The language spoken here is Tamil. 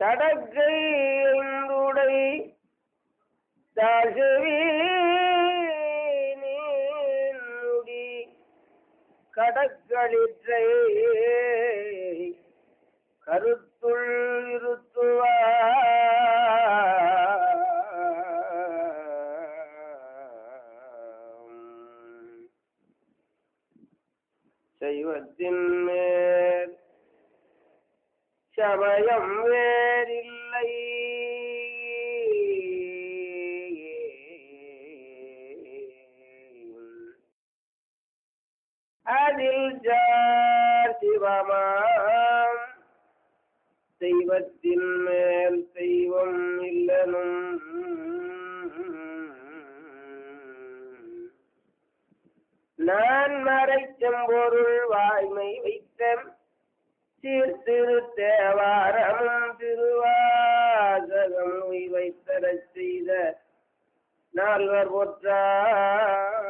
தடக்கை ஐந்துடை தாசவி நீடி கடக்களிற்றை கருத்துள் இருத்துவார் செய்வத்தின் மேல் சமயம் வேறில்லை அதில் ஜார் சிவமாம் தெய்வத்தின் மேல் தெய்வம் இல்லனும் நான் மறைச்செம்பொருள் வாய்மை வைத்தன் சீர்திரு தேவாரமும் திருவாசகம் வைத்தரச் செய்த நால்வர் பொற்றார்